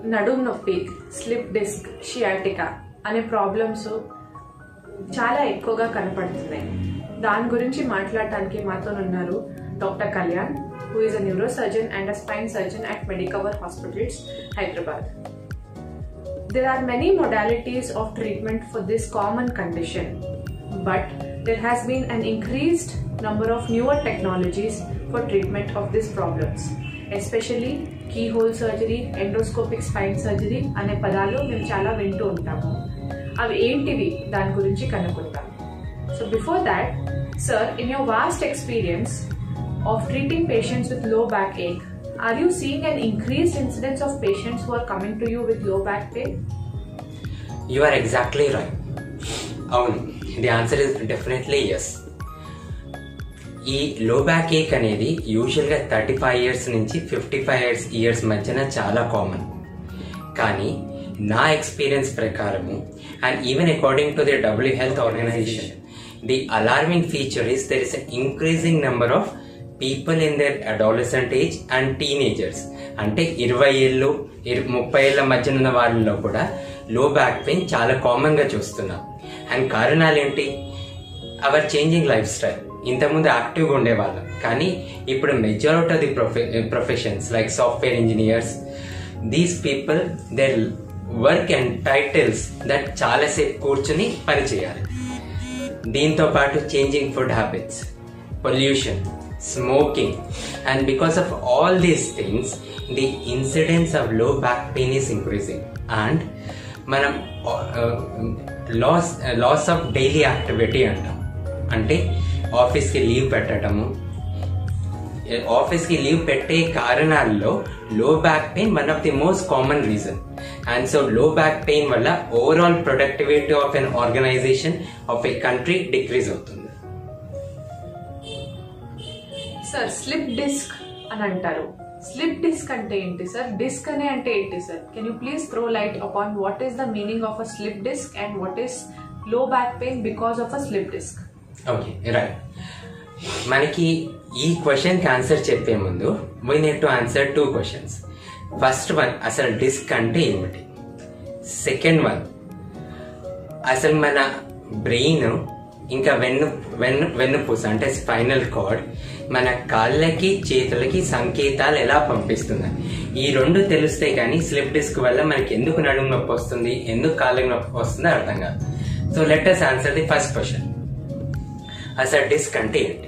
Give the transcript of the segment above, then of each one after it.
నడుము నొప్పి slip disc sciatica అనే ప్రాబ్లమ్స్ చాలా ఎక్కువగా కనపడుతున్నాయి దాని గురించి మాట్లాడటానికి మాతో ఉన్నారు doctor Kalyan who is a neuro surgeon and a spine surgeon at Medicover hospitals Hyderabad There are many modalities of treatment for this common condition, but there has been an increased number of newer technologies for treatment of these problems, especially keyhole surgery, endoscopic spine surgery అనే పదాలు మేము చాలా వింటూ ఉంటాము అవి ఏంటివి దాని గురించి కనుక్కుంటాం so before that sir in your vast experience of treating patients with low back ache are you seeing an increased incidence of patients who are coming to you with low back pain? You are exactly right అవును the answer is definitely yes ఈ low back ache అనేది యూజువల్గా thirty five years నుంచి fifty five years years మధ్యన చాలా common కానీ నా experience ప్రకారము and even according to the W health organization the alarming feature is there is increasing number of people in their adolescent age and teenagers అంటే ఇరవై ఏళ్ళు ఇరు ముప్పై ఏళ్ళ మధ్యన ఉన్న వాళ్ళలో కూడా లో బ్యాక్ పెయిన్ చాలా కామన్ గా చూస్తున్నాం అండ్ కారణాలు ఏంటి అవర్ చేంజింగ్ లైఫ్ స్టైల్ ఇంతకుముందు యాక్టివ్గా ఉండేవాళ్ళం కానీ ఇప్పుడు మెజారిటీ ఆఫ్ ది ప్రొఫె professions like software engineers these people their work and titles that చాలాసేపు కూర్చుని పని చేయాలి దీంతో పాటు changing food habits pollution smoking and because of all these things the incidence of low back pain is increasing and మనం loss loss of daily activity అంటాం అంటే ఆఫీస్కి లీవ్ పెట్టడము ఆఫీస్కి లీవ్ పెట్టే కారణాల్లో low back pain one of the most common reason and so low back pain వల్ల overall productivity of an organization of a country decrease అవుతుంది సార్ స్లిప్ డిస్క్ అని అంటారు స్లిప్ డిస్క్ అంటే ఏంటి సార్ డిస్క్ అనే అంటే ఏంటి sir can you please throw light upon what is the meaning of a slip disc and what is low back pain because of a slip disc okay right మనకి ఈ క్వశ్చన్కి answer చెప్పే ముందు we need to answer two questions first one అసలు disc అంటే ఏమిటి second one అసలు మన బ్రెయిన్ ఇంకా వెన్ను వెన్ను వెన్నుపూస అంటే స్పైనల్ కార్డ్ మన కాళ్ళకి చేతులకి సంకేతాలు ఎలా పంపిస్తున్నాయి ఈ రెండు తెలిస్తే కానీ స్లిప్ డిస్క్ వల్ల మనకి ఎందుకు నడుము నొప్పి వస్తుంది ఎందుకు కాళ్ళకి నొప్పి వస్తుందో అర్థం కాదు so let us answer the first question అసలు డిస్క్ అంటే ఏంటి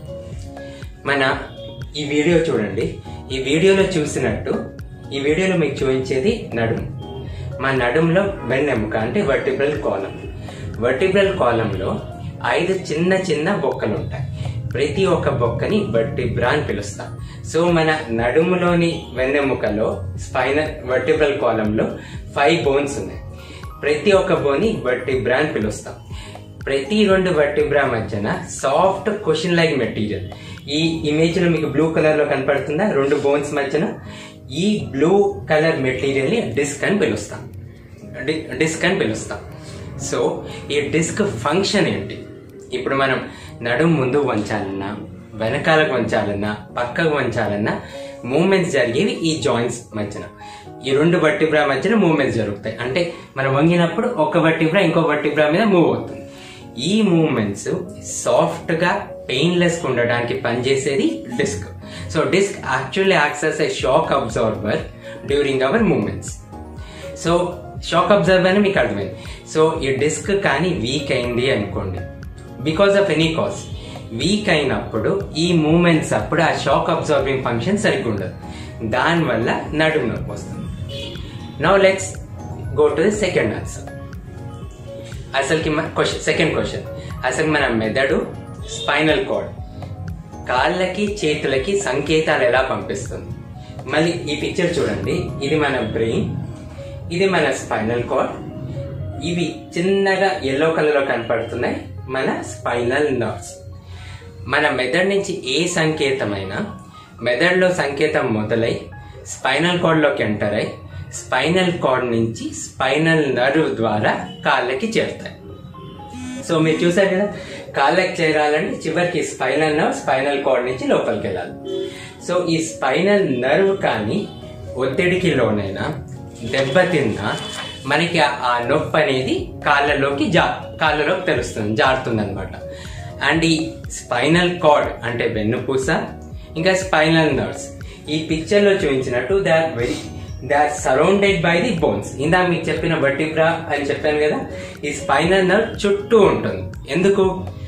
మన ఈ వీడియో చూడండి ఈ వీడియోలో చూసినట్టు ఈ వీడియోలో మీకు చూపించేది నడుము మా నడుములో వెన్నెముక అంటే వర్టిబ్రల్ కాలం వర్టిబ్రల్ కాలంలో ఐదు చిన్న చిన్న బొక్కలు ఉంటాయి ప్రతి ఒక్క బొక్కని వర్టిబ్రా అని పిలుస్తాం సో మన నడుములోని వెన్నెముకలో స్పైనల్ వర్టిబ్రల్ కాలంలో ఫైవ్ బోన్స్ ఉన్నాయి ప్రతి ఒక్క బోని వర్టిబ్రా అని పిలుస్తాం ప్రతి రెండు వర్టిబ్రా మధ్యన సాఫ్ట్ క్వశ్చన్ లైక్ మెటీరియల్ ఈ ఇమేజ్ లో మీకు బ్లూ కలర్ లో కనపడుతుందా రెండు బోన్స్ మధ్యన ఈ బ్లూ కలర్ మెటీరియల్ ని డిస్క్ అని పిలుస్తాం డి- డిస్క్ అని పిలుస్తాం సో ఈ డిస్క్ ఫంక్షన్ ఏంటి ఇప్పుడు మనం నడుము ముందు వంచాలన్నా వెనకాలకు వంచాలన్నా పక్కకు వంచాలన్నా మూమెంట్స్ జరిగేవి ఈ జాయింట్స్ మధ్యన ఈ రెండు వర్టిబ్రా మధ్యన మూమెంట్స్ జరుగుతాయి అంటే మనం వంగినప్పుడు ఒక వర్టిబ్రా ఇంకో వర్టిబ్రా మీద మూవ్ అవుతుంది ఈ మూమెంట్స్ సాఫ్ట్ గా పెయిన్లెస్ ఉండడానికి పనిచేసేది disc so disc actually acts a shock absorber during our movements so shock absorb అని మీకు అర్థమైంది సో ఈ డిస్క్ కానీ వీక్ అయింది అనుకోండి because of any cause weak అయినప్పుడు ఈ మూమెంట్స్ అప్పుడు ఆ షాక్ అబ్జార్బింగ్ ఫంక్షన్ సరిగ్గా ఉండదు దానివల్ల నడుము నొప్పి వస్తుంది now let's go to the second answer అసలుకి క్వశ్చన్ సెకండ్ క్వశ్చన్ అసలు మన మెదడు స్పైనల్ కార్డ్ కాళ్ళకి చేతులకి సంకేతాలు ఎలా పంపిస్తుంది మళ్ళీ ఈ పిక్చర్ చూడండి ఇది మన బ్రెయిన్ ఇది మన స్పైనల్ కార్డ్ ఇవి చిన్నగా ఎల్లో కలర్ లో కనపడుతున్నాయి మన స్పైనల్ నర్వ్స్ మన మెదడు నుంచి ఏ సంకేతమైనా మెదడులో సంకేతం మొదలై స్పైనల్ కార్డ్లోకి ఎంటర్ అయి స్పైనల్ కార్డ్ నుంచి స్పైనల్ నర్వ్ ద్వారా కాళ్ళకి చేరుతాయి సో మీరు చూసారు కదా కాళ్ళకి చేరాలంటే చివరికి స్పైనల్ నర్వ్ స్పైనల్ కార్డ్ నుంచి లోపలికి వెళ్ళాలి సో ఈ స్పైనల్ నర్వ్ కానీ ఒత్తిడికి లోనైనా దెబ్బతిన్నా మనకి ఆ- ఆ నొప్పి అనేది కాళ్ళలోకి జా కాళ్ళలోకి తెలుస్తుంది జారుతుంది అనమాట అండ్ ఈ స్పైనల్ కార్డ్ అంటే వెన్నుపూస ఇంకా స్పైనల్ నర్వ్స్ ఈ పిక్చర్ లో చూపించినట్టు they are very they are surrounded by the bones ఇందా మీకు చెప్పిన బట్టిబ్రా అని చెప్పాను కదా ఈ స్పైనల్ నర్వ్ చుట్టూ ఉంటుంది ఎందుకు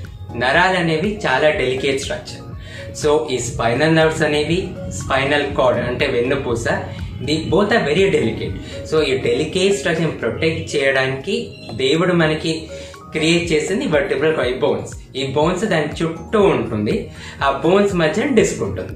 నరాలు అనేవి చాలా డెలికేట్ స్ట్రక్చర్ సో ఈ స్పైనల్ నర్వ్స్ అనేవి స్పైనల్ కార్డ్ అంటే వెన్నుపూస the both are very delicate so ఈ డెలికేట్ స్ట్రక్చర్ ప్రొటెక్ట్ చేయడానికి దేవుడు మనకి క్రియేట్ చేసింది వర్టిబ్రల్ ఈ బోన్స్ ఈ బోన్స్ దాని చుట్టూ ఉంటుంది ఆ బోన్స్ మధ్య డిస్క్ ఉంటుంది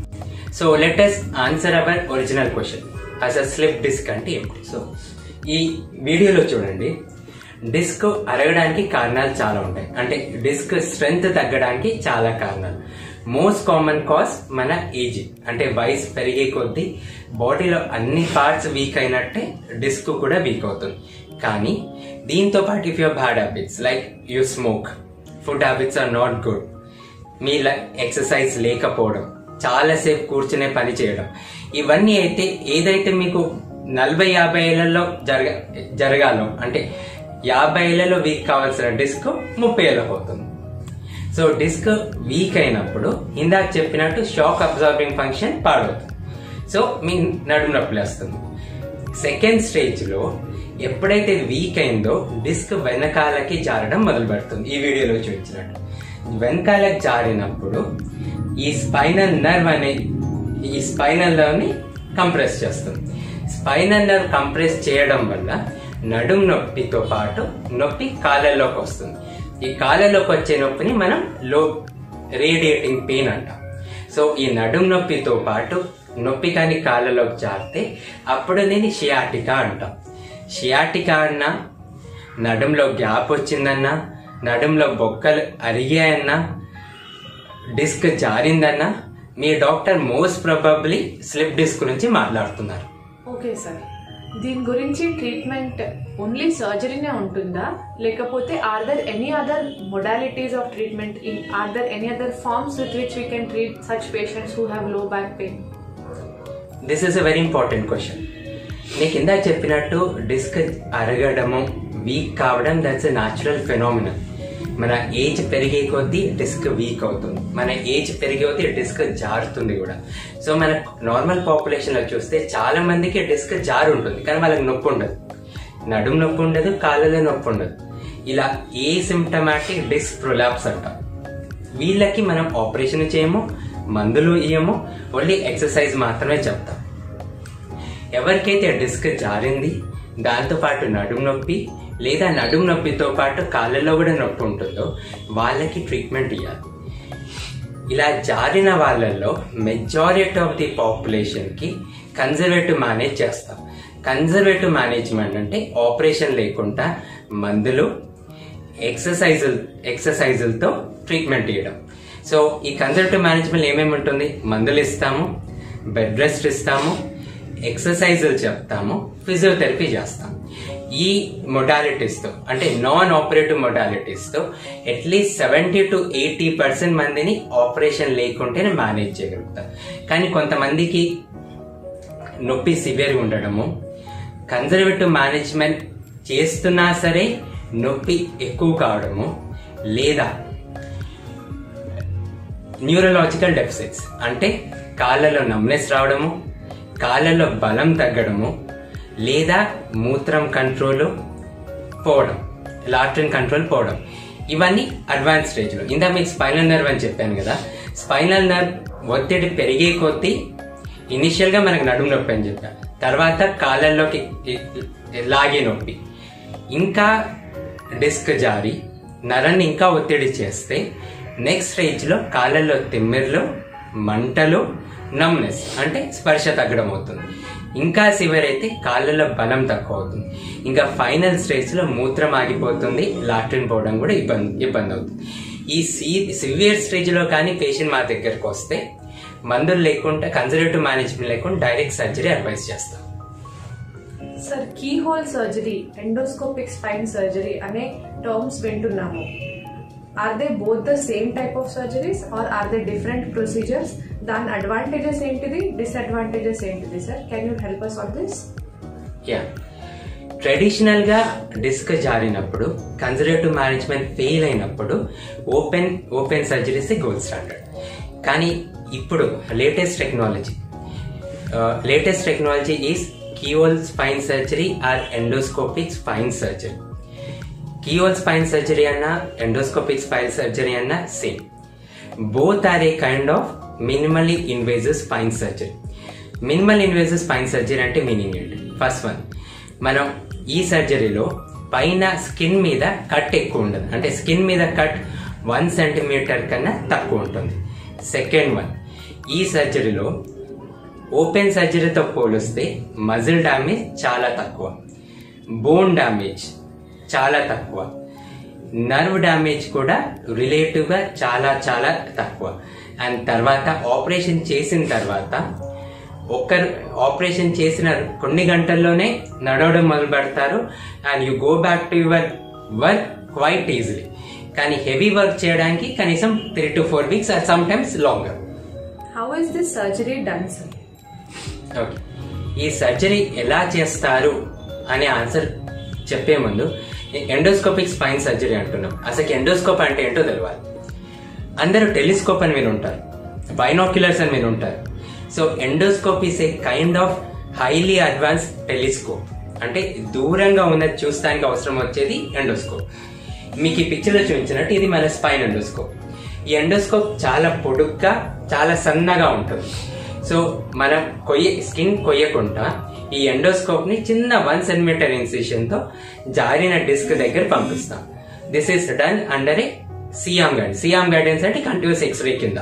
so let us answer our original question అసలు స్లిప్ డిస్క్ అంటే ఏమిటి సో ఈ వీడియోలో చూడండి డిస్క్ అరగడానికి కారణాలు చాలా ఉంటాయి అంటే డిస్క్ స్ట్రెంగ్త్ తగ్గడానికి చాలా కారణాలు మోస్ట్ కామన్ కాజ్ మన ఏజ్ అంటే వయసు పెరిగే కొద్దీ బాడీలో అన్ని పార్ట్స్ వీక్ అయినట్టే డిస్క్ కూడా వీక్ అవుతుంది కానీ దీంతో పాటు if your bad habits like you smoke food habits are not good మీ ఎక్సర్సైజ్ లేకపోవడం చాలాసేపు కూర్చునే పని చేయడం ఇవన్నీ అయితే ఏదైతే మీకు నలభై యాభై ఏళ్లలో జరగ జరగాలో అంటే యాభై ఏళ్లలో వీక్ కావాల్సిన డిస్క్ ముప్పై ఏళ్ళకి అవుతుంది సో డిస్క్ వీక్ అయినప్పుడు ఇందాక చెప్పినట్టు షాక్ అబ్జార్బింగ్ ఫంక్షన్ పాడవుతుంది సో మీ నడుము నొప్పి లేస్తుంది సెకండ్ స్టేజ్ లో ఎప్పుడైతే వీక్ అయిందో డిస్క్ వెనకాలకి జారడం మొదలు పెడుతుంది ఈ వీడియోలో చూపించినట్టు వెనకాలకి జారినప్పుడు ఈ స్పైనల్ నర్వ్ అనేది ఈ స్పైనల్ నర్వ్ ని కంప్రెస్ చేస్తుంది స్పైనల్ నర్వ్ కంప్రెస్ చేయడం వల్ల నడుం నొప్పితో పాటు నొప్పి కాళ్ళలోకి వస్తుంది ఈ కాళ్ళలోకి వచ్చే నొప్పిని మనం లో రేడియేటింగ్ పెయిన్ అంటాం సో ఈ నడుం నొప్పితో పాటు నొప్పి కాని కాళ్ళలోకి జారితే అప్పుడు నేను షియాటికా అంటాం షియాటికా అన్నా నడుంలో గ్యాప్ వచ్చిందన్నా నడుంలో బొక్కలు అరిగాయన్నా డిస్క్ జారిందన్నా మీ doctor most probably slip disc గురించి మాట్లాడుతున్నారు ఓకే సార్ దీని గురించి ట్రీట్మెంట్ ఓన్లీ సర్జరీనే ఉంటుందా లేకపోతే are there any other modalities of treatment in are there any other forms with which we can treat such patients who have low back pain this is a very important question నీకు ఇందాక చెప్పినట్టు disc అరగడము weak కావడం that's a natural phenomenal మన age పెరిగే కొద్దీ disc week అవుతుంది మన ఏజ్ పెరిగే కొద్దీ డిస్క్ జారుతుంది కూడా సో మన నార్మల్ పాపులేషన్ లో చూస్తే చాలా మందికి డిస్క్ జారు ఉంటుంది కానీ వాళ్ళకి నొప్పి ఉండదు నడుము నొప్పి ఉండదు కాళ్ళలో నొప్పి ఉండదు ఇలా ఏ సిమ్టమాటిక్ డిస్క్ ప్రొలాప్స్ అంటాం వీళ్ళకి మనం ఆపరేషన్ చేయము మందులు ఇయ్యము ఓన్లీ ఎక్సర్సైజ్ మాత్రమే చెప్తాం ఎవరికైతే డిస్క్ జారింది దాంతో పాటు నడుము నొప్పి లేదా నడుము నొప్పితో పాటు కాళ్ళలో కూడా నొప్పి ఉంటుందో వాళ్ళకి ట్రీట్మెంట్ ఇవ్వాలి ఇలా జారిన వాళ్ళల్లో మెజారిటీ ఆఫ్ ది పాపులేషన్ కి కన్జర్వేటివ్ మేనేజ్ చేస్తాం కన్జర్వేటివ్ మేనేజ్మెంట్ అంటే ఆపరేషన్ లేకుండా మందులు ఎక్సర్సైజులు ఎక్సర్సైజులతో ట్రీట్మెంట్ ఇవ్వడం సో ఈ కన్జర్వేటివ్ మేనేజ్మెంట్ ఏమేమి ఉంటుంది మందులు ఇస్తాము బెడ్ రెస్ట్ ఇస్తాము ఎక్సర్సైజులు చెప్తాము ఫిజియోథెరపీ చేస్తాం ఈ మొడాలిటీస్తో అంటే నాన్ ఆపరేటివ్ మొడాలిటీస్తో at least seventy to eighty percent మందిని ఆపరేషన్ లేకుంటేనే మేనేజ్ చేయగలుగుతాం కానీ కొంతమందికి నొప్పి సివియర్గా ఉండడము కన్జర్వేటివ్ మేనేజ్మెంట్ చేస్తున్నా సరే నొప్పి ఎక్కువ కావడము లేదా న్యూరలాజికల్ డెఫిసిట్స్ అంటే కాళ్ళలో నమ్నెస్ రావడము కాళ్ళలో బలం తగ్గడము లేదా మూత్రం కంట్రోల్ పోవడం లాట్రిన్ కంట్రోల్ పోవడం ఇవన్నీ అడ్వాన్స్ స్టేజ్లో ఇందా మీకు స్పైనల్ నర్వ్ అని చెప్పాను కదా స్పైనల్ నర్వ్ ఒత్తిడి పెరిగే కొద్దీ ఇనిషియల్గా మనకు నడుము నొప్పి అని చెప్పాను తర్వాత కాళ్ళల్లోకి లాగే నొప్పి ఇంకా డిస్క్ జారి నరాన్ని ఇంకా ఒత్తిడి చేస్తే నెక్స్ట్ స్టేజ్లో కాళ్ళల్లో తిమ్మిర్లు మంటలు నమ్నెస్ అంటే స్పర్శ తగ్గడం అవుతుంది ఇంకా సివియర్ అయితే కాళ్ళలో బలం తక్కువ అవుతుంది ఇంకా ఫైనల్ స్టేజ్లో మూత్రం ఆగిపోతుంది లాట్రిన్ పోవడం కూడా ఇబ్బంది ఇబ్బంది అవుతుంది ఈ సి సివియర్ స్టేజ్లో కానీ పేషెంట్ మా దగ్గరకు వస్తే మందులు లేకుండా కన్జర్వేటివ్ మేనేజ్మెంట్ లేకుండా డైరెక్ట్ సర్జరీ అడ్వైస్ చేస్తాం sir key hole surgery endoscopic spine surgery అనే టర్మ్స్ వింటున్నాము are they both the same type of surgeries or are they different procedures దాని అడ్వాంటేజెస్ ఏంటిది డిసడ్వాంటేజెస్ ఏంటిది sir can you help us on this yeah ట్రెడిషనల్గా disc జారినప్పుడు conservative management fail అయినప్పుడు open open surgeries gold standard కానీ ఇప్పుడు latest technology latest technology is keyhole spine surgery are endoscopic spine surgery keyhole spine surgery అన్న endoscopic spine surgery అన్న same both are a kind of minimally invasive spine surgery minimal invasive spine surgery అంటే meaning ఏంటి first one మనం ఈ సర్జరీలో పైన skin మీద cut ఎక్కువ ఉండదు అంటే స్కిన్ మీద కట్ వన్ సెంటీమీటర్ కన్నా తక్కువ ఉంటుంది సెకండ్ వన్ ఈ సర్జరీలో ఓపెన్ సర్జరీతో పోలిస్తే మజిల్ డ్యామేజ్ చాలా తక్కువ బోన్ డ్యామేజ్ చాలా తక్కువ నర్వ్ డ్యామేజ్ కూడా రిలేటివ్గా చాలా చాలా తక్కువ అండ్ తర్వాత ఆపరేషన్ చేసిన తర్వాత ఒక్కరు ఆపరేషన్ చేసిన కొన్ని గంటల్లోనే నడవడం మొదలు పెడతారు and you go back to your work quite easily కానీ హెవీ వర్క్ చేయడానికి కనీసం three to four weeks or sometimes longer how is this surgery done sir okay ఈ సర్జరీ ఎలా చేస్తారు అనే ఆన్సర్ చెప్పే ముందు ఎండోస్కోపిక్ స్పైన్ సర్జరీ అంటున్నాం అసలు ఎండోస్కోప్ అంటే ఏంటో తెలియాలి అందరూ టెలిస్కోప్ అని వినుంటారు బైనాక్యులర్స్ అని వినుంటారు so endoscope is a kind of highly advance telescope అంటే దూరంగా ఉన్నది చూస్తానికి అవసరం వచ్చేది ఎండోస్కోప్ మీకు ఈ పిక్చర్లో చూపించినట్టు ఇది మన స్పైన్ ఎండోస్కోప్ ఈ ఎండోస్కోప్ చాలా పొడుగ్గా చాలా సన్నగా ఉంటుంది సో మనం కొయ్య స్కిన్ కొయ్యకుండా ఈ ఎండోస్కోప్ ని చిన్న వన్ సెంటీమీటర్ ఇన్సిషన్ తో జారిన డిస్క్ దగ్గర పంపిస్తాం this is done under a C arm guide C arm guidance అంటే కంటిన్యూస్ ఎక్స్రే కింద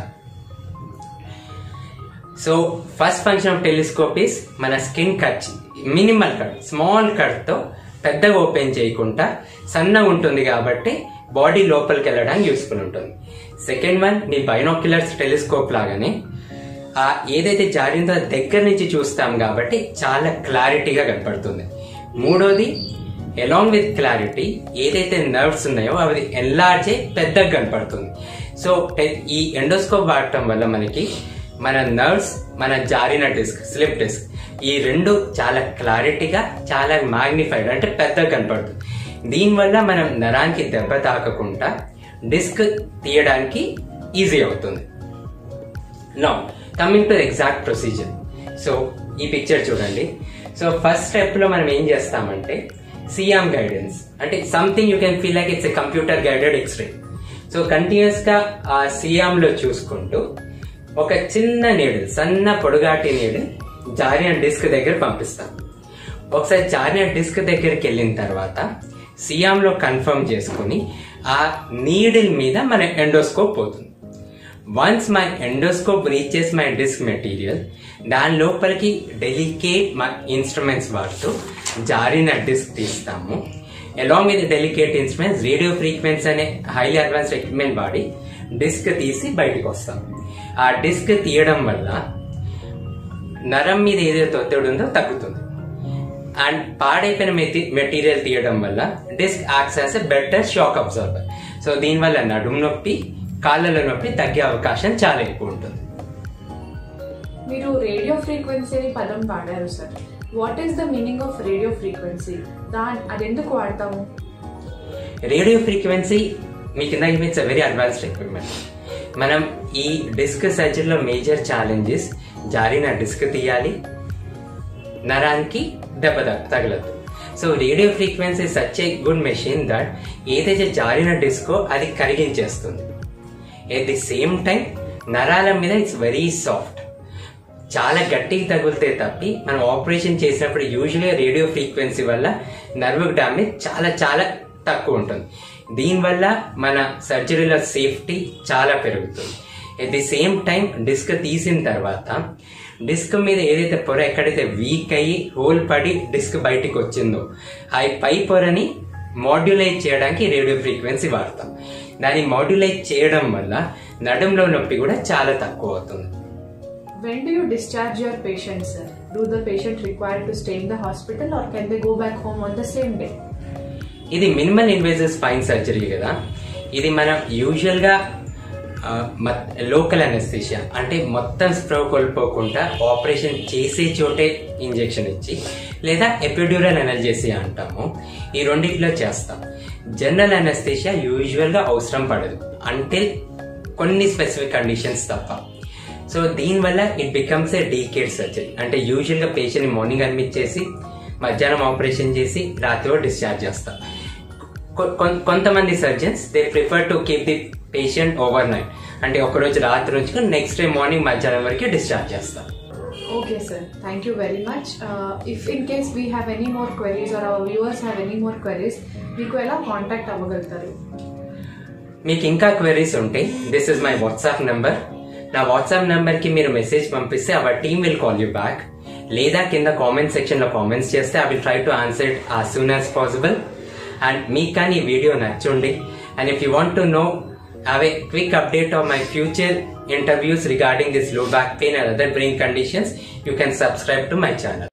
so first function of telescope is మన skin cut minimal cut small cut తో పెద్దగా ఓపెన్ చేయకుండా సన్నగా ఉంటుంది కాబట్టి బాడీ లోపలికి వెళ్ళడానికి యూస్ఫుల్ ఉంటుంది సెకండ్ వన్ మీ బైనాక్యులర్స్ టెలిస్కోప్ లాగానే ఆ ఏదైతే జారిందో దగ్గర నుంచి చూస్తాం కాబట్టి చాలా క్లారిటీగా కనపడుతుంది మూడోది అలాంగ్ విత్ క్లారిటీ ఏదైతే నర్వ్స్ ఉన్నాయో అవి ఎన్లార్జే పెద్దగా కనపడుతుంది సో ఈ ఎండోస్కోప్ వాడటం వల్ల మనకి మన నర్వ్స్ మన జారిన డిస్క్ స్లిప్ డిస్క్ ఈ రెండు చాలా క్లారిటీగా చాలా మ్యాగ్నిఫైడ్ అంటే పెద్దగా కనపడుతుంది దీనివల్ల మనం నరానికి దెబ్బ తాకకుండా డిస్క్ తీయడానికి ఈజీ అవుతుంది now coming to exact procedure so ఈ పిక్చర్ చూడండి సో ఫస్ట్ స్టెప్ లో మనం ఏం చేస్తామంటే సియామ్ గైడెన్స్ అంటే something you can feel like it's a computer guided X ray so continuous గా ఆ సియామ్ లో చూసుకుంటూ ఒక చిన్న నీడిల్ సన్న పొడుగాటి నీడిల్ జారిన డిస్క్ దగ్గర పంపిస్తాం ఒకసారి జారిన డిస్క్ దగ్గరికి వెళ్ళిన తర్వాత సియామ్ లో కన్ఫర్మ్ చేసుకుని ఆ నీడిల్ మీద మన ఎండోస్కోప్ పోతుంది once my endoscope reaches my disc material దాని లోపలికి డెలికేట్ మా ఇన్స్ట్రుమెంట్స్ వాడుతూ జారిన డిస్క్ తీస్తాము along with delicate instruments radio frequency అనే హైలీ అడ్వాన్స్ ఎక్విప్మెంట్ వాడి డిస్క్ తీసి బయటకు వస్తాం ఆ డిస్క్ తీయడం వల్ల నరం మీద ఏదైతే ఒత్తిడి ఉందో తగ్గుతుంది అండ్ పాడైపోయిన మెటీరియల్ తీయడం వల్ల disc acts as a better shock absorber so దీనివల్ల నడుము నొప్పి కాళ్ళలో నొప్పి తగ్గే అవకాశం చాలా ఎక్కువ ఉంటుంది మీరు రేడియో ఫ్రీక్వెన్సీ అని పదం వాడారు sir what is the meaning of radio frequency దాని అది ఎందుకు వాడతాము రేడియో ఫ్రీక్వెన్సీ మీకు ఇందాక ఇట్స్ వెరీ అడ్వాన్స్డ్ ఎక్విప్మెంట్ మనం ఈ డిస్క్ సర్జరీలో మేజర్ ఛాలెంజెస్ జారిన డిస్క్ తీయాలి నరానికి దెబ్బ తగ- తగలదు so radio frequency such a good machine that ఏదైతే జారిన డిస్కో అది కరిగించేస్తుంది ఎట్ ది సేమ్ టైం నరాల మీద ఇట్స్ వెరీ సాఫ్ట్ చాలా గట్టిగా తగిలితే తప్పి మనం ఆపరేషన్ చేసినప్పుడు యూజువల్గా రేడియో ఫ్రీక్వెన్సీ వల్ల నర్వ్ డ్యామేజ్ చాలా చాలా తక్కువ ఉంటుంది దీనివల్ల మన సర్జరీలో సేఫ్టీ చాలా పెరుగుతుంది at the same time disc తీసిన తర్వాత డిస్క్ మీద ఏదైతే పొర ఎక్కడైతే వీక్ అయ్యి హోల్ పడి డిస్క్ బయటికి వచ్చిందో ఆ పై పొరని మాడ్యులైజ్ చేయడానికి రేడియో ఫ్రీక్వెన్సీ వాడతాం దాన్ని మాడ్యులైజ్ చేయడం వల్ల నడుంలో నొప్పి కూడా చాలా తక్కువ అవుతుంది When do you discharge your patient, sir? Do the patient require to stay in the hospital or can they go back home on the same day? ఇది మినిమల్ ఇన్వేజివ్ స్పైన్ సర్జరీ కదా ఇది మనం యూజువల్గా లోకల్ అనెస్థీషియా అంటే మొత్తం స్ప్రో కోల్పోకుండా operation చేసే చోటే ఇంజెక్షన్ ఇచ్చి లేదా ఎపిడ్యూరల్ అనల్జేసియా అంటాము ఈ రెండిట్లో చేస్తాం జనరల్ అనెస్థీషియా యూజువల్గా అవసరం పడదు అంటే కొన్ని స్పెసిఫిక్ కండిషన్స్ తప్ప సో దీనివల్ల it becomes a daycare surgery అంటే యూజువల్గా పేషెంట్ మార్నింగ్ అడ్మిట్ చేసి మధ్యాహ్నం ఆపరేషన్ చేసి రాత్రి డిశ్చార్జ్ చేస్తాం కొ- కొం- కొంతమంది surgeons they prefer to keep the patient overnight అంటే ఒక రోజు రాత్రి నుంచి నెక్స్ట్ డే మార్నింగ్ మధ్యాహ్నం వరకు డిశ్చార్జ్ చేస్తాం okay sir thank you very much if in case we have any more queries or our viewers have any more queries మీకు ఎలా కాంటాక్ట్ అవ్వగలుగుతారు మీకు ఇంకా క్వెరీస్ ఉంటే this is my WhatsApp number నా వాట్సాప్ నెంబర్కి మీరు మెసేజ్ పంపిస్తే our team will call you back లేదా కింద కామెంట్ సెక్షన్లో కామెంట్స్ చేస్తే I will try to answer it as soon as possible and మీకు కానీ ఈ వీడియో నచ్చుండి and if you want to know have a quick update of my future interviews regarding this low back pain and other brain conditions, you can subscribe to my channel.